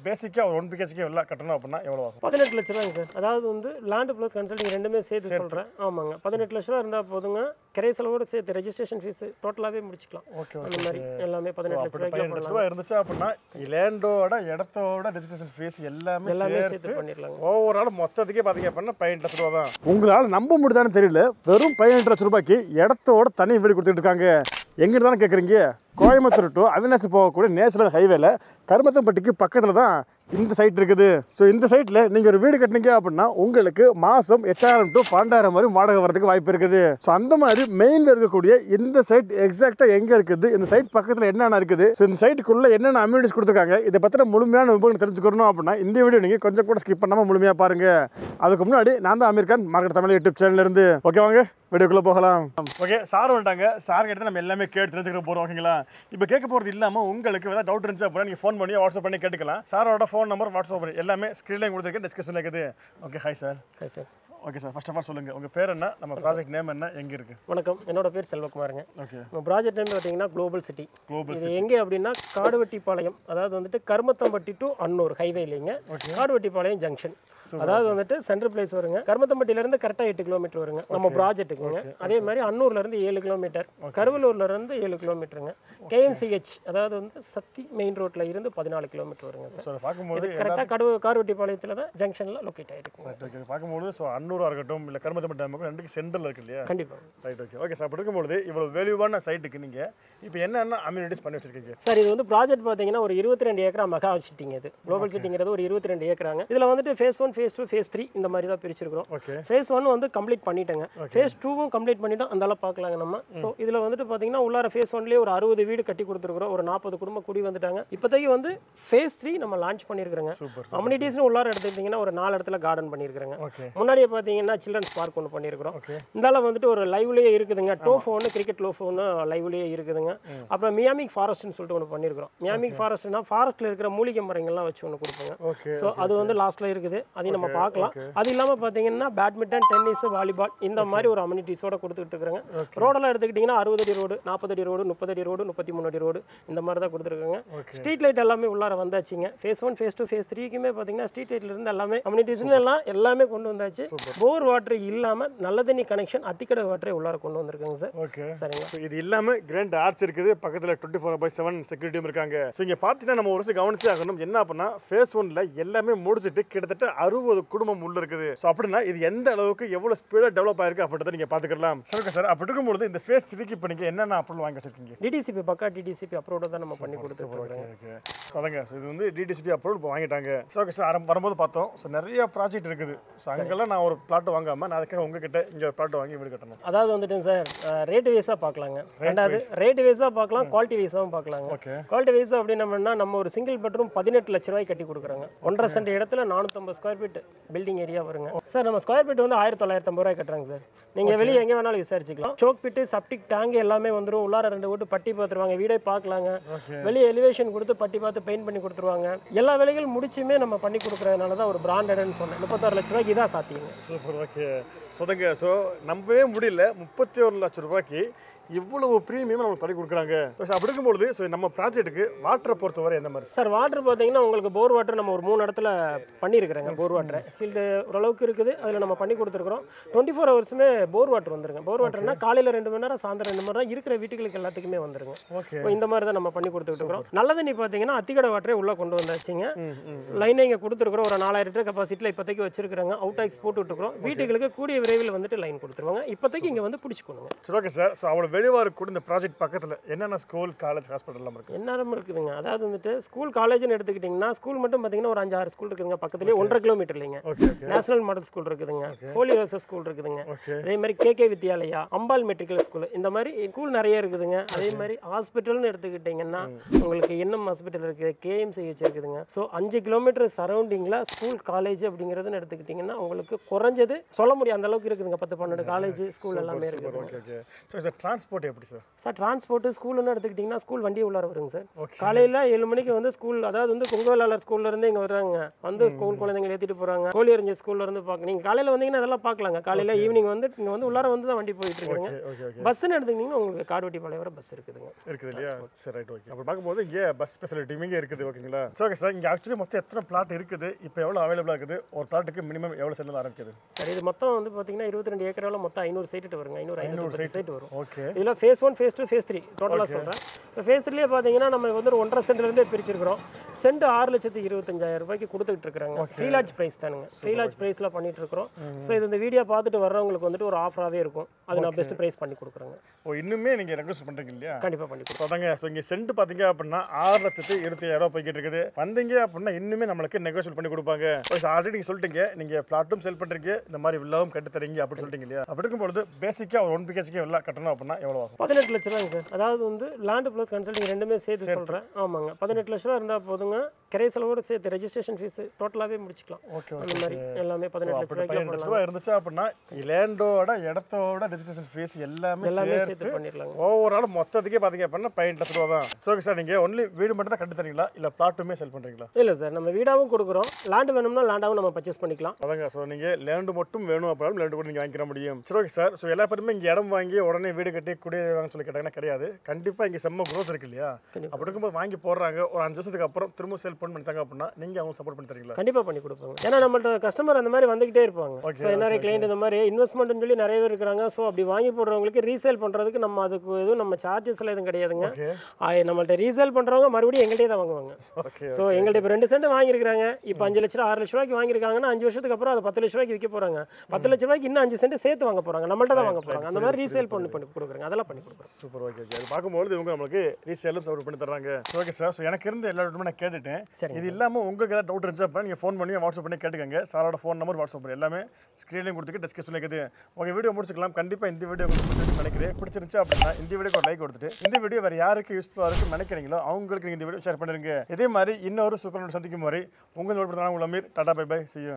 பேசிக்காக ஒரு one BHK எல்லாம் கட்டணும் அப்படின்னா எவ்வளோ ஆகும் பதினெட்டு லட்ச ரூபாங்க சார் அதாவது வந்து லேண்டு ப்ளஸ் கன்சல்டிங் ரெண்டுமே சேர்த்து சொல்கிறேன் ஆமாங்க பதினெட்டு லட்ச ரூபா இருந்தால் போதுங்க கிரை செலவோட சேர்த்து ரெஜிஸ்ட்ரேஷன் ஃபீஸ் டோட்டலாகவே முடிச்சுக்கலாம் ஓகே அந்த மாதிரி எல்லாமே பதினெட்டு லட்ச அப்படி ரூபாய்க்கு பதினெட்டு லட்ச ரூபா இருந்துச்சு அப்படின்னா லேண்டோட இடத்தோட ரெஜிஸ்ட்ரேஷன் ஃபீஸ் எல்லாமே எல்லாமே சேர்த்து சேர்த்து பண்ணிடலாங்க ஓவரால் மொத்தத்துக்கே பார்த்தீங்க அப்படின்னா பதினெட்டு லட்ச ரூபா தான் உங்களால் நம்ப முடியுதான்னு தெரியல வெறும் பதினெட்டு லட்ச ரூபாய்க்கு இடத்தோட தனி வீடு கொடுத்துட்டு இருக்காங்க எங்கிட்டு தானே கேட்குறீங்க கோயம்புத்தூர் டு அவினாசி போகக்கூடிய நேஷனல் ஹைவேல கருமத்தம்பட்டிக்கு பக்கத்தில் தான் இந்த சைட் இருக்குது ஸோ இந்த சைட்டில் நீங்கள் ஒரு வீடு கட்டினீங்க அப்படின்னா உங்களுக்கு மாதம் எட்டாயிரம் டு பன்னெண்டாயிரம் வரை வாடகை வரதுக்கு வாய்ப்பு இருக்குது ஸோ அந்த மாதிரி மெயினில் இருக்கக்கூடிய இந்த சைட் எக்ஸாக்டாக எங்கே இருக்குது இந்த சைட் பக்கத்தில் என்னென்ன இருக்குது ஸோ இந்த சைட்டுக்குள்ளே என்னென்ன அம்யூனிட்டிஸ் கொடுத்துருக்காங்க இதை பற்றின முழுமையான விவரம் தெரிஞ்சுக்கணும் அப்படின்னா இந்த வீடியோ நீங்கள் கொஞ்சம் கூட ஸ்கிப் பண்ணாமல் முழுமையாக பாருங்கள் அதுக்கு முன்னாடி நான் தான் அமீர் கான் மார்க்கெட் தமிழ் யூடியூப் சேனல்ல இருந்து ஓகே வாங்க வீடியோக்குள்ளே போகலாம் ஓகே சார் வந்துட்டாங்க சார் கிட்ட நம்ம எல்லாமே கேட்டு தெரிஞ்சுக்கிற போகிறோம் ஓகேங்களா இப்போ கேட்க போகிறது இல்லாமல் உங்களுக்கு ஏதாவது டவுட் இருந்துச்சு அப்படின்னா நீங்கள் ஃபோன் பண்ணி வாட்ஸ்அப் பண்ணி கேட்டுக்கலாம் சாரோட ஃபோன் நம்பர் வாட்ஸ்அப் பண்ணி எல்லாமே ஸ்க்ரீன்லேயும் கொடுத்துருக்கேன் டிஸ்கிரிப்ஷனில் இருக்குது ஓகே ஹாய் சார் சரி sir okay sir first of all சொல்லுங்கள் உங்கள் பேர் என்ன நம்ம ப்ராஜெக்ட் நேம் என்ன எங்கே இருக்குது வணக்கம் என்னோட பேர் செல்வகுமாருங்க ஓகே நம்ம ப்ராஜெக்ட் நேம் பார்த்தீங்கன்னா குளோபல் சிட்டி குளோபல் இது எங்கே அப்படின்னா காடுவெட்டிப்பாளையம் அதாவது வந்துட்டு கருமத்தம்பட்டி டு அன்னூர் ஹைவே இல்லைங்க காடுவெட்டிப்பாளையம் ஜங்ஷன் அதாவது வந்துட்டு சென்ட்ரல் பிளேஸ் வருங்க கருமத்தம்பட்டியில இருந்து கரெக்டாக எட்டு கிலோமீட்டர் வருங்க நம்ம ப்ராஜெக்ட்டுக்குங்க அதே மாதிரி அன்னூர்ல இருந்து ஏழு கிலோமீட்டர் கருவலூர்ல இருந்து ஏழு கிலோமீட்டருங்க கேஎம்சிஹெச் அதாவது வந்து சத்தி மெயின் ரோட்ல இருந்து பதினாலு கிலோமீட்டர் வருங்க சார் சார் பார்க்கும்போது இது கரெக்டாக கடு கார்வெட்டிப்பாளையத்தில் தான் ஜங்ஷனில் லொக்கேட் ஆகிருக்குங்க ரைட் ஓகே பார்க்கும்போது ஸோ அன்னூராக இருக்கட்டும் இல்லை கருமத்தம்பட்டி டேமுக்கும் ரெண்டுக்கு சென்டரில் இருக்கு இல்லையா கண்டிப்பாக ரைட் ஓகே ஓகே சார் அப்படி இருக்கும்பொழுது இவ்வளோ வேல்யூவான சைட்டுக்கு நீங்கள் இப்போ என்னென்ன அம்யூனிட்டிஸ் பண்ணி வச்சிருக்கீங்க சார் இது வந்து ப்ராஜெக்ட் பார்த்தீங்கன்னா ஒரு இருபத்தி ரெண்டு ஏக்கரா மெகா சிட்டிங் இது குளோபல் சிட்டிங்கிறது ஒரு இருபத்தி ரெண்டு ஏக்கராங்க இதில் வந்துட்டு phase one phase two phase three இந்த மாதிரி தான் பிரிச்சிருக்கிறோம் ஓகே ஃபேஸ் ஒன் வந்து கம்ப்ளீட் பண்ணிட்டேங்க ஃபேஸ் டூவும் கம்ப்ளீட் பண்ணிட்டோம் அந்த அளவு பார்க்கலாங்க நம்ம ஸோ இதில் வந்துட்டு பார்த்தீங்கன்னா உள்ளார ஃபேஸ் ஒன்லேயே ஒரு அறுபது வீடு கட்டி கொடுத்துருக்குறோம் ஒரு நாற்பது குடும்பம் குடி வந்துட்டாங்க இப்போதைக்கு வந்து ஃபேஸ் த்ரீ நம்ம லான்ச் பண்ணியிருக்கிறோங்க சூப்பர் கம்யூனிட்டிஸ்னு உள்ளார எடுத்துக்கிட்டிங்கன்னா ஒரு நாலு இடத்துல கார்டன் பண்ணியிருக்கிறேங்க ஓகே முன்னாடியே பார்த்தீங்கன்னா சில்ட்ரன்ஸ் பார்க் ஒன்று பண்ணியிருக்கிறோம் ஓகே இந்தால வந்துட்டு ஒரு லைவ்லேயே இருக்குதுங்க டோஃபோ ஒன்று கிரிக்கெட் லோஃபோ ஒன்று லைவ்லேயே இருக்குதுங்க அப்புறம் மியாமிக் ஃபாரஸ்ட்னு சொல்லிட்டு ஒன்று பண்ணியிருக்கிறோம் மியாமிக் ஃபாரஸ்ட்னா ஃபாரஸ்ட்டில் இருக்கிற மூலிகை மரங்கள்லாம் வச்சு ஒன்று கொடுப்போங்க ஓகே ஸோ அது வந்து லாஸ்ட்டில் இருக்குது அதையும் நம்ம பார்க்கலாம் அது இல்லாமல் பார்த்தீங்கன்னா பேட்மிண்டன் டென்னிஸ் வாலிபால் இந்த மாதிரி ஒரு அம்யூனிட்டிஸோட கொடுத்துட்டு இருக்கிறாங்க ரோடெல்லாம் எடுத்துக்கிட்டிங்கன்னா அறுபது அடி ரோடு நாற்பது அடி ரோடு முப்பது அடி ரோடு முப்பத்தி மூணு அடி ரோடு இந்த மாதிரி தான் கொடுத்துருக்காங்க ஓகே ஸ்ட்ரீட் லைட் எல்லாமே உள்ளார வந்தாச்சுங்க phase one phase two phase த்ரீக்குமே பார்த்தீங்கன்னா ஸ்ட்ரீட் லைட்ல இருந்து எல்லாமே கம்யூனிட்டிஸ்னு எல்லாம் எல்லாமே கொண்டு வந்தாச்சு போர் வாட்டர் இல்லாமல் நல்ல தண்ணி கனெக்ஷன் அத்திக்கடை வாட்டரை உள்ளார கொண்டு வந்திருக்காங்க சார் ஓகே சரிங்களா ஸோ இது இல்லாமல் கிராண்ட் ஆர்ச் இருக்குது பக்கத்தில் டுவெண்ட்டி ஃபோர் பை செவன் செக்யூரிட்டியும் இருக்காங்க ஸோ இங்கே பார்த்தீங்கன்னா நம்ம ஒரு வருஷம் கவனிச்சே ஆகணும் என்ன அப்படின்னா ஃபேஸ் ஒன்ல எல்லாமே முடிச்சுட்டு கிட்டத்தட்ட அறுபது குடும்பம் உள்ள இருக்குது ஸோ அப்படின்னா இது எந்த அளவுக்கு எவ்வளோ ஸ்பீடாக டெவலப் ஆயிருக்கு அப்படின்றத நீங்கள் பார்த்துக்கலாம் ஓகே சார் அப்படி இருக்கும்போது இந்த ஃபேஸ் த்ரீக்கு இப்போ நீங்கள் என்னென்ன அப்ரூவல் வாங்கி வச்சிருக்கீங்க டிடிசிபி பக்கா டிடிசிபி அப்ரோட தான் நம்ம பண்ணி கொடுத்துருக்கோம் ஓகே ஓகே ஸோ அதங்க ஸோ இது வந்து டிடிசிபி அப்ரூவல் இப்போ வாங்கிட்டாங்க ஸோ ஓகே சார் வரும்போது பார்த்தோம் ஸோ நிறைய ப்ராஜெக்ட் இருக்குது ஸோ அங்கெல்லாம் நான் ஒரு பிளாட் வாங்காமல் நான் அதுக்காக உங்ககிட்ட இங்கே பிளாட் வாங்கி வீடு கட்டணும் அதாவது வந்துட்டு சார் ரேட் வைஸாக பார்க்கலாங்க ரெண்டாவது ரேட் வைஸாக பார்க்கலாம் குவாலிட்டி வைஸாகவும் பார்க்கலாங்க ஓகே குவாலிட்டி வைஸ் அப்படின்னம்னா நம்ம ஒரு சிங்கிள் பெட்ரூம் பதினெட்டு லட்ச ரூபாய் கட்டி கொடுக்குறாங்க ஒன்றரை சென்ட் இடத்துல நானூற்றம்பது ஸ்கொயர் ஃபீட் பில்டிங் ஏரியா வருங்க சார் நம்ம ஸ்கொயர் ஃபீட் வந்து ஆயிரத்தி தொள்ளாயிரத்தி ஐம்பது ரூபாய் கட்டுறாங்க சார் நீங்கள் வெளியே எங்கே வேணாலும் விசாரிச்சுக்கலாம் சோக் பிட்டு சப்டிக் டேங்க் எல்லாமே வந்துடும் உள்ளார ரெண்டு வீட்டு பட்டி பார்த்துருவாங்க வீடே பார்க்கலாங்க ஓகே வெளியே எலிவேஷன் கொடுத்து பட்டி பார்த்து பெயிண்ட் பண்ணி கொடுத்துருவாங்க எல்லா வேலைகளும் முடிச்சுமே நம்ம பண்ணி கொடுக்குறதுனால தான் ஒரு பிராண்டட்னு சொன்னேன் முப்பத்தாறு லட்ச ரூபாய்க்கு இதான் சாத்தியங்க சூப்பர் ஓகே சொதங்க ஸோ நம்பவே முடியல முப்பத்தி ஒரு லட்ச ரூபாய்க்கு இவ்வளவு ப்ரீமியம் நமக்கு பண்ணி கொடுக்குறாங்க ஸோ அப்படி இருக்கும்பொழுது ஸோ நம்ம ப்ராஜெக்ட்டுக்கு வாட்டரை பொறுத்தவரை எந்த மாதிரி சார் வாட்டர் பார்த்தீங்கன்னா உங்களுக்கு போர் வாட்டர் நம்ம ஒரு மூணு இடத்துல பண்ணியிருக்கிறேங்க போர் வாட்டர் ஃபீல்டு ஓரளவுக்கு இருக்குது அதில் நம்ம பண்ணி கொடுத்துருக்குறோம் டுவெண்ட்டி ஃபோர் ஹவர்ஸுமே போர் வாட்டர் வந்துருங்க போர் வாட்டர்னா காலையில் ரெண்டு மணி நேரம் சாயந்தரம் ரெண்டு மணி நேரம் இருக்கிற வீட்டுகளுக்கு எல்லாத்துக்குமே வந்துருங்க ஓகே இப்போ இந்த மாதிரி தான் நம்ம பண்ணி கொடுத்துட்டு இருக்கிறோம் நல்ல தண்ணி பார்த்தீங்கன்னா அத்திக்கடை வாட்டரே உள்ளே கொண்டு வந்தாச்சுங்க ம் ம் லைனை இங்கே கொடுத்துருக்குறோம் ஒரு நாலாயிரம் லிட்டர் கெப்பாசிட்டியில் இப்போதைக்கு வச்சிருக்காங்க அவுட் ஆக்ஸ் போட்டு விட்டுருக்குறோம் வீட்டுகளுக்கு கூடிய விரைவில் வந்துட்டு லைன் கொடுத்துருவாங்க இப்போதைக்கு இங்கே வந்து பிடிச்சிக்கணுங்க சரி ஓகே சார் ஸோ அவ்வளோ வெளிவாக கூட இந்த ப்ராஜெக்ட் பக்கத்தில் என்னென்ன ஸ்கூல் காலேஜ் ஹாஸ்பிட்டல்லாம் இருக்குது எந்நேரமும் இருக்குதுங்க அதாவது வந்துட்டு ஸ்கூல் காலேஜ்னு எடுத்துக்கிட்டிங்கன்னா ஸ்கூல் மட்டும் பார்த்தீங்கன்னா ஒரு அஞ்சு ஆறு ஸ்கூல் இருக்குதுங்க பக்கத்துலேயே ஒன்றரை கிலோமீட்டர் இல்லைங்க okay okay national model school இருக்குதுங்க ஹோலி ரோசஸ் ஸ்கூல் இருக்குதுங்க ஓகே அதே மாதிரி K K Vidyalaya Ambal matric school இந்த மாதிரி ஸ்கூல் நிறைய இருக்குதுங்க அதே மாதிரி ஹாஸ்பிட்டல்னு எடுத்துக்கிட்டிங்கன்னா உங்களுக்கு என்எம் ஹாஸ்பிட்டல் இருக்குது கேஎம்சிஹெச் இருக்குதுங்க ஸோ அஞ்சு கிலோமீட்டர் சரௌண்டிங்கில் ஸ்கூல் காலேஜ் அப்படிங்கிறதுன்னு எடுத்துக்கிட்டிங்கன்னா உங்களுக்கு குறைஞ்சது சொல்ல முடியும் அந்த அளவுக்கு இருக்குதுங்க பத்து பன்னெண்டு காலேஜ் ஸ்கூல் எல்லாமே இருக்குதுங்க okay okay so sir transport எப்படி சார் சார் டிரான்ஸ்போர்ட்டு ஸ்கூல்னு எடுத்துக்கிட்டிங்கன்னா ஸ்கூல் வண்டி உள்ளார வருங்க சார் ஓகே காலையில் ஏழு மணிக்கு வந்து ஸ்கூல் அதாவது வந்து கொங்கவேலாளர் ஸ்கூல்ல இருந்து இங்கே வர்றாங்க வந்து ஸ்கூல் குழந்தைங்களை ஏற்றிட்டு போகிறாங்க கோழியறிஞ்ச ஸ்கூல்ல இருந்து பார்க்க நீங்கள் காலையில் வந்தீங்கன்னா அதெல்லாம் பார்க்கலாங்க காலையில் ஈவினிங் வந்து இங்கே வந்து உள்ளார வந்து தான் வண்டி போயிட்டு இருக்குங்க ஓகே ஓகே ஓகே பஸ்ஸுன்னு எடுத்துக்கிட்டிங்கன்னா உங்களுக்கு கார்வெட்டி பாளையம் வர பஸ் இருக்குதுங்க இருக்குது இல்லையா சரி ரைட் ஓகே அப்போ பார்க்கும்போது இங்கே பஸ் ஃபெசிலிட்டியும் இங்கே இருக்குது ஓகேங்களா சரி ஓகே சார் இங்கே ஆக்சுவலி மொத்தம் எத்தனை பிளாட் இருக்குது இப்போ எவ்வளோ அவைலபிளாக இருக்குது ஒரு பிளாட்டுக்கு மினிமம் எவ்வளோ செல்லில் ஆரம்பிக்குது சரி இது மொத்தம் வந்து பார்த்தீங்கன்னா இருபத்தி ரெண்டு ஏக்கராவில் மொத்தம் ஐநூறு சைட்டு வருங்க ஐநூறு ஐநூறு சைட் வரும் ஓகே இதில் phase one phase two phase three டோட்டலாக சொல்கிறேன் இப்போ ஃபேஸ் த்ரீலேயே பார்த்தீங்கன்னா நம்ம வந்து ஒரு ஒன்றரை சென்ட்லேருந்தே பிரிச்சிருக்கிறோம் சென்ட் ஆறு லட்சத்தி இருபத்தஞ்சாயிரம் ரூபாய்க்கு கொடுத்துட்டு இருக்காங்க ஃப்ரீ லார்ஜ் ப்ரைஸ் தானுங்க ஃப்ரீ லார்ஜ் ப்ரைஸில் பண்ணிட்டு இருக்கிறோம் ஸோ இது இந்த வீடியோ பார்த்துட்டு வர்றவங்களுக்கு வந்துட்டு ஒரு ஆஃபராகவே இருக்கும் அது நான் பெஸ்ட் ப்ரைஸ் பண்ணி கொடுக்குறேங்க ஓ இன்னுமே நீங்கள் ரெக்வஸ்ட் பண்ணுறீங்க இல்லையா கண்டிப்பாக பண்ணி கொடுக்குறோம் ஸோ அதாங்க ஸோ இங்கே சென்ட் பார்த்தீங்க அப்படின்னா ஆறு லட்சத்து இருபத்தி ரூபா போய்கிட்டு இருக்குது வந்தீங்க அப்படின்னா இன்னுமே நம்மளுக்கு நெகோஷியேட் பண்ணி கொடுப்பாங்க ஆல்ரெடி நீங்கள் சொல்லிட்டீங்க நீங்கள் பிளாட்டும் செல் பண்ணுறீங்க இந்த மாதிரி வில்லாவும் கட்டு தரீங்க அப்படின்னு சொல்லிட்டீங்க இல்லையா அப்படி இருக்கும்பொழுது பேசிக்காக ஒரு ஒன் பிஹெச்கே வில்லா கட்டணும் அப்படின்னா எவ்வளோ ஆகும் பதினெட்டு லட்ச ரூபாங்க சார் அதாவது வந்து லேண்ட் ப்ளஸ் கன்சல்டிங் ரெண்டுமே சேர்த்து சொல்கிறேன் ஆமாங்க பதினெட்டு லட்ச ரூபா இருந்தால் போதுங்க கிரை செலவோடு சேர்த்து ரெஜிஸ்ட்ரேஷன் ஃபீஸ் டோட்டலாகவே முடிச்சுக்கலாம் ஓகே அந்த மாதிரி எல்லாமே பதினெட்டு லட்ச அப்படி ரூபாய்க்கு பதினெட்டு லட்ச ரூபா இருந்துச்சு அப்படின்னா லேண்டோட இடத்தோட ரெஜிஸ்ட்ரேஷன் ஃபீஸ் எல்லாமே எல்லாமே சேர்த்து சேர்த்து பண்ணிடலாங்க ஒவ்வொரு நாளும் மொத்தத்துக்கே பார்த்தீங்க அப்படின்னா பதினெட்டு லட்ச ரூபா தான் ஸோ ஓகே சார் நீங்கள் ஒன்லி வீடு மட்டும் தான் கட்டு தரீங்களா இல்லை பிளாட்டுமே செல் பண்ணுறீங்களா இல்லை சார் நம்ம வீடாகவும் கொடுக்குறோம் லேண்ட் வேணும்னா லேண்டாகவும் நம்ம பர்ச்சேஸ் பண்ணிக்கலாம் அதாங்க ஸோ நீங்கள் லேண்டு மட்டும் வேணும் அப்படின்னா லேண்டு கூட நீங்கள் வாங்கிக்கிற முடியும் சரி ஓகே சார் ஸோ எல்லா பேருமே இங்கே இடம் வாங்கி உடனே வீடு கட்டி குடியிருவாங்கன்னு சொல்லி கேட்டாங்கன்னா கிடையாது கண்டிப்பாக இங்கே செம்ம growth இருக்கு இல்லையா கண்டிப்பா. அப்படி இருக்கும்போது வாங்கி போடுறாங்க ஒரு அஞ்சு வருஷத்துக்கு அப்புறம் திரும்ப செல் பண்ணி பண்ணிட்டாங்க அப்படின்னா நீங்கள் அவங்க சப்போர்ட் பண்ணி தரீங்களா கண்டிப்பாக பண்ணி கொடுப்பாங்க ஏன்னா நம்மள்ட்ட கஸ்டமர் அந்த மாதிரி வந்துகிட்டே இருப்பாங்க Okay, ஸோ நிறைய கிளைண்ட் இந்த மாதிரி இன்வெஸ்ட்மெண்ட்னு சொல்லி நிறைய பேர் இருக்கிறாங்க ஸோ அப்படி வாங்கி போடுறவங்களுக்கு ரீசேல் பண்ணுறதுக்கு நம்ம அதுக்கு எதுவும் நம்ம சார்ஜஸ்லாம் எதுவும் கிடையாதுங்க ஓகே ஆ, நம்மள்ட்ட ரீசேல் பண்ணுறவங்க மறுபடியும் எங்கள்கிட்டயே தான் வாங்குவாங்க ஓகே ஸோ எங்கள்ட்ட இப்போ ரெண்டு சென்ட் வாங்கியிருக்காங்க இப்போ அஞ்சு லட்ச ரூபா ஆறு லட்ச ரூபாய்க்கு வாங்கியிருக்காங்கன்னா அஞ்சு வருஷத்துக்கு அப்புறம் அது பத்து லட்ச ரூபாய்க்கு விற்க போகிறாங்க பத்து லட்ச ரூபாய்க்கு இன்னும் அஞ்சு சென்ட் சேர்த்து வாங்க போகிறாங்க நம்மள்ட்ட தான் வாங்க போகிறாங்க அந்த மாதிரி ரீசேல் பண்ணி பண்ணி கொடுக்குறாங்க அதெல்லாம் பண்ணி கொடுக்குறோம் சூப்பர் ஓகே ஓகே அது பார்க்கும்போது இவங்க நம்மளுக்கு ரீசேலும் சப்போர்ட் பண்ணி தர்றாங்க ஓகே சார் ஸோ எனக்கு இருந்த எல்லா டவுட்டுமே நான் கேட்டுட்டேன் சரிங்க இது இல்லாமல் உங்களுக்கு ஏதாவது டவுட் இருந்துச்சு அப்படின்னா நீங்கள் ஃபோன் பண்ணி வாட்ஸ்அப் பண்ணி கேட்டுக்கங்க சாரோட ஃபோன் நம்பர் வாட்ஸ்அப் பண்ணி எல்லாமே ஸ்க்ரீன்லையும் கொடுத்துட்டு டிஸ்கஸ் பண்ணிக்குது உங்கள் வீடியோ முடிச்சுக்கலாம் கண்டிப்பாக இந்த வீடியோ உங்களுக்கு நினைக்கிறேன் பிடிச்சிருந்துச்சு அப்படின்னா இந்த வீடியோக்கு ஒரு லைக் கொடுத்துட்டு இந்த வீடியோ வேறு யாருக்கு யூஸ்ஃபுல்லாக இருக்குன்னு நினைக்கிறீங்களோ அவங்களுக்கு நீங்கள் இந்த வீடியோ ஷேர் பண்ணிருங்க இதே மாதிரி இன்னொரு சூப்பர் சந்திக்கும் வரை உங்கள் நோட் உங்கள் அமீர் டாடா பை பை செய்யும்